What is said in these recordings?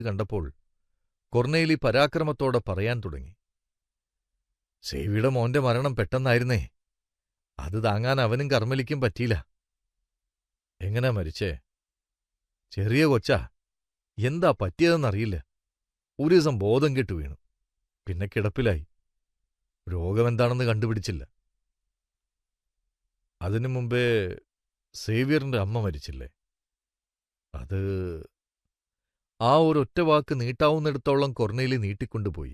കണ്ടപ്പോൾ കൊർണേലി പരാക്രമത്തോടെ പറയാൻ തുടങ്ങി സേവിയുടെ മോന്റെ മരണം പെട്ടെന്നായിരുന്നേ അത് താങ്ങാൻ അവനും കർമ്മലിക്കും പറ്റിയില്ല എങ്ങനെ മരിച്ചേ ചെറിയ കൊച്ചാ എന്താ പറ്റിയതെന്നറിയില്ല ഒരു ദിവസം ബോധം കെട്ടു വീണു പിന്നെ കിടപ്പിലായി രോഗമെന്താണെന്ന് കണ്ടുപിടിച്ചില്ല അതിനു മുമ്പേ സേവ്യറിന്റെ അമ്മ മരിച്ചില്ലേ അത് ആ ഒരൊറ്റ വാക്ക് നീട്ടാവുന്നിടത്തോളം കൊർണേലി നീട്ടിക്കൊണ്ടുപോയി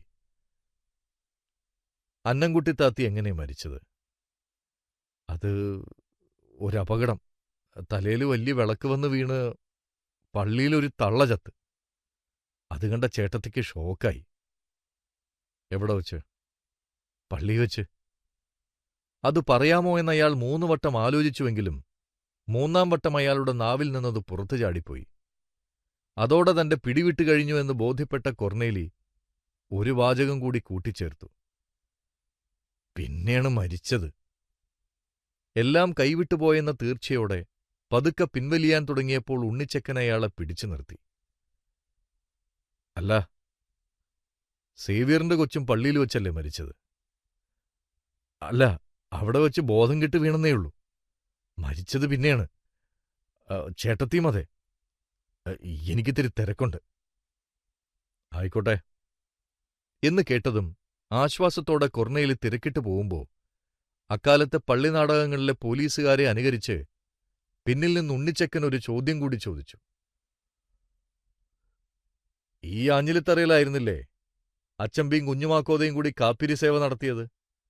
അന്നംകുട്ടി താത്തി എങ്ങനെ മരിച്ചത് അത് ഒരപകടം തലയിൽ വലിയ വിളക്ക് വന്ന് വീണ് പള്ളിയിലൊരു തള്ള ചത്ത് അത് കണ്ട ചേട്ടത്തിക്ക് ഷോക്കായി എവിടെ വച്ച് പള്ളി വച്ച് അത് പറയാമോ എന്നയാൾ മൂന്ന് വട്ടം ആലോചിച്ചുവെങ്കിലും മൂന്നാം വട്ടം അയാളുടെ നാവിൽ നിന്നത് പുറത്തു ചാടിപ്പോയി അതോടെ തന്റെ പിടിവിട്ടു കഴിഞ്ഞു എന്ന് ബോധ്യപ്പെട്ട കൊർണേലി ഒരു വാചകം കൂടി കൂട്ടിച്ചേർത്തു പിന്നെയാണ് മരിച്ചത് എല്ലാം കൈവിട്ടുപോയെന്ന തീർച്ചയോടെ പതുക്കെ പിൻവലിയാൻ തുടങ്ങിയപ്പോൾ ഉണ്ണിച്ചക്കൻ അയാളെ പിടിച്ചു നിർത്തി അല്ല സേവ്യറിന്റെ കൊച്ചും പള്ളിയിൽ വെച്ചല്ലേ മരിച്ചത് അല്ല അവിടെ വെച്ച് ബോധം കെട്ട് വീണെന്നേയുള്ളൂ മരിച്ചത് പിന്നെയാണ് ആ, ചേട്ടത്തിയും അതെ ആ, എനിക്കിത്തിരി തിരക്കുണ്ട് ആയിക്കോട്ടെ എന്ന് കേട്ടതും ആശ്വാസത്തോടെ കൊർണയിൽ തിരക്കിട്ട് പോകുമ്പോ അക്കാലത്തെ പള്ളി നാടകങ്ങളിലെ പോലീസുകാരെ അനുകരിച്ച് പിന്നിൽ നിന്ന് ഉണ്ണിച്ചക്കൻ ഒരു ചോദ്യം കൂടി ചോദിച്ചു ഈ ആഞ്ഞിലിത്തറയിലായിരുന്നില്ലേ അച്ചമ്പിയും കുഞ്ഞുമാക്കോതയും കൂടി കാപ്പിരി സേവ നടത്തിയത്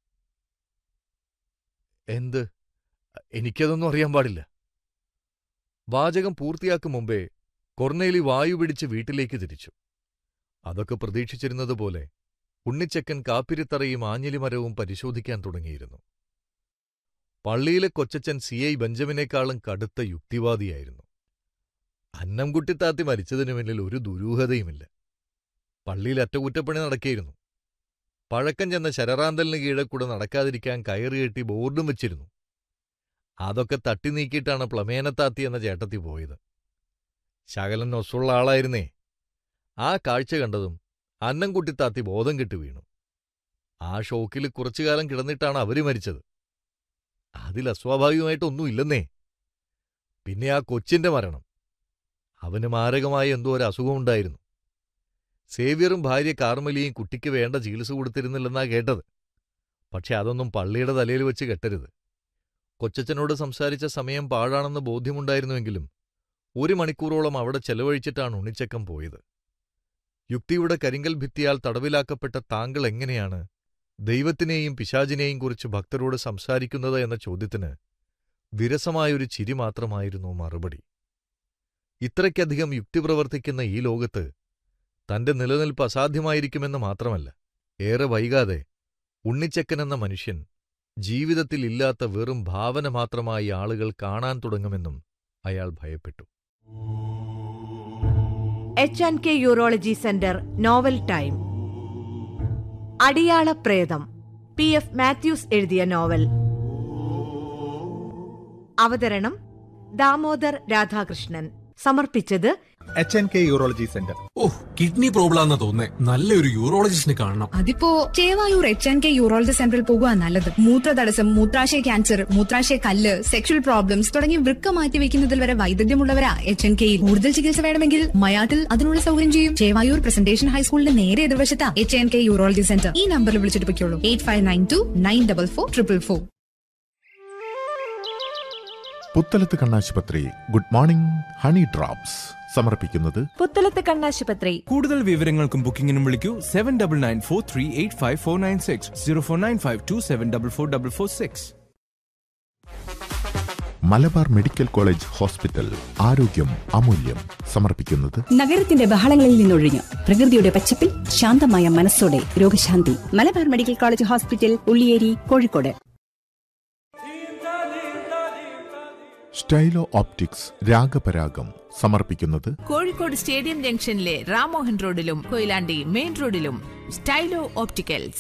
എന്ത് എനിക്കതൊന്നും അറിയാൻ പാടില്ല വാചകം പൂർത്തിയാക്കും മുമ്പേ കൊർണേലി വായു പിടിച്ച് വീട്ടിലേക്ക് തിരിച്ചു അതൊക്കെ പ്രതീക്ഷിച്ചിരുന്നതുപോലെ ഉണ്ണിച്ചക്കൻ കാപ്പിരിത്തറയും ആഞ്ഞിലിമരവും പരിശോധിക്കാൻ തുടങ്ങിയിരുന്നു പള്ളിയിലെ കൊച്ചച്ചൻ സി ഐ ബെഞ്ചമിനേക്കാളും കടുത്ത യുക്തിവാദിയായിരുന്നു അന്നംകുട്ടിത്താത്തി മരിച്ചതിനു പിന്നിൽ ഒരു ദുരൂഹതയുമില്ല പള്ളിയിൽ അറ്റകുറ്റപ്പണി നടക്കിയിരുന്നു പഴക്കം ചെന്ന ശരറാന്തലിന് കീഴെ കൂടെ നടക്കാതിരിക്കാൻ കയറി കെട്ടി ബോർഡും വെച്ചിരുന്നു അതൊക്കെ തട്ടി നീക്കിയിട്ടാണ് പ്ലമേനത്താത്തി എന്ന ചേട്ടത്തി പോയത് ശകലൻ ഒസുള്ള ആളായിരുന്നേ ആ കാഴ്ച കണ്ടതും അന്നംകുട്ടിത്താത്തി ബോധം കെട്ടു വീണു ആ ഷോക്കിൽ കുറച്ചുകാലം കിടന്നിട്ടാണ് അവര് മരിച്ചത് അതിൽ അസ്വാഭാവികമായിട്ടൊന്നുമില്ലെന്നേ പിന്നെ ആ കൊച്ചിന്റെ മരണം അവന് മാരകമായ എന്തോ ഒരു അസുഖമുണ്ടായിരുന്നു സേവ്യറും ഭാര്യ കാർമലിയും കുട്ടിക്ക് വേണ്ട ചികിത്സ കൊടുത്തിരുന്നില്ലെന്നാ കേട്ടത് പക്ഷെ അതൊന്നും പള്ളിയുടെ തലയിൽ വെച്ച് കെട്ടരുത് കൊച്ചച്ചനോട് സംസാരിച്ച സമയം പാഴാണെന്ന് ബോധ്യമുണ്ടായിരുന്നുവെങ്കിലും ഒരു മണിക്കൂറോളം അവിടെ ചെലവഴിച്ചിട്ടാണ് ഉണ്ണിച്ചക്കം പോയത് യുക്തിയുടെ കരിങ്കൽ ഭിത്തിയാൽ തടവിലാക്കപ്പെട്ട താങ്കൾ എങ്ങനെയാണ് ദൈവത്തിനെയും പിശാചിനെയും കുറിച്ച് ഭക്തരോട് സംസാരിക്കുന്നത് എന്ന ചോദ്യത്തിന് വിരസമായൊരു ചിരി മാത്രമായിരുന്നു മറുപടി ഇത്രയ്ക്കധികം യുക്തി പ്രവർത്തിക്കുന്ന ഈ ലോകത്ത് തന്റെ നിലനിൽപ്പ് അസാധ്യമായിരിക്കുമെന്ന് മാത്രമല്ല ഏറെ വൈകാതെ ഉണ്ണിച്ചക്കൻ എന്ന മനുഷ്യൻ ജീവിതത്തിൽ ഇല്ലാത്ത വെറും ഭാവന മാത്രമായി ആളുകൾ കാണാൻ തുടങ്ങുമെന്നും അയാൾ ഭയപ്പെട്ടു H and K urology centre novel time അടിയാള പ്രേതം പി എഫ് മാത്യൂസ് എഴുതിയ നോവൽ അവതരണം ദാമോദർ രാധാകൃഷ്ണൻ സമർപ്പിച്ചത് H N K urology centre ഓ കിഡ്നി പ്രോബ്ലം ആണെന്ന് തോന്നേ നല്ലൊരു യൂറോളജിസ്റ്റിനെ കാണണം അതിപ്പോ Chevayur H N K urology സെന്ററിൽ പോകുക നല്ലത് മൂത്രതടസ്സം മൂത്രാശയ ക്യാൻസർ മൂത്രാശയ കല്ല് സെക്ഷൽ പ്രോബ്ലംസ് തുടങ്ങി വൃക്ക മാറ്റി വെക്കുന്നതിൽ വരെ വൈദഗ്ധ്യമുള്ളവരാ എച്ച് എൻ കെയിൽ കൂടുതൽ ചികിത്സ വേണമെങ്കിൽ മയാട്ടിൽ അതിനുള്ള സൗകര്യം ചെയ്യും ചേവായൂർ പ്രസന്റേഷൻ ഹൈസ്കൂളിന്റെ നേരെ എതിർവശത്താ H N K urology centre ഈ നമ്പറിൽ വിളിച്ചിട്ട് പൊയ്ക്കോളൂ eight five nine two nine double four triple four Puthalath കണ്ണാശുപത്രി ഗുഡ് മോർണിംഗ് ഹണി ഡ്രോപ്സ് സമർപ്പിക്കുന്നത് പുത്തലത്ത് കണ്ണാശുപത്രി കൂടുതൽ വിവരങ്ങൾക്കും ബുക്കിംഗിനും വിളിക്കൂ seven double nine four three eight five four nine six zero four nine five two seven double four double four six Malabar medical college hospital ആരോഗ്യം അമൂല്യം സമർപ്പിക്കുന്നത് നഗരത്തിന്റെ ബഹളങ്ങളിൽ നിന്നൊഴിഞ്ഞ് പ്രകൃതിയുടെ പച്ചപ്പിൽ ശാന്തമായ മനസ്സോടെ രോഗശാന്തി Malabar medical college hospital Ulliyeri Kozhikode stylo optics Ragaparagam സമർപ്പിക്കുന്നത് കോഴിക്കോട് സ്റ്റേഡിയം ജംഗ്ഷനിലെ റാമോഹൻ റോഡിലും കൊയിലാണ്ടി മെയിൻ റോഡിലും stylo opticals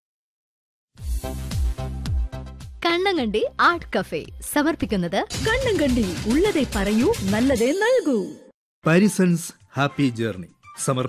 Kannankandi art cafe സമർപ്പിക്കുന്നത് കണ്ണങ്കണ്ടി ഉള്ളതേ പറയൂ നല്ലതേ നൽകൂ പാരിസൺസ് ഹാപ്പി ജേർണി സമർ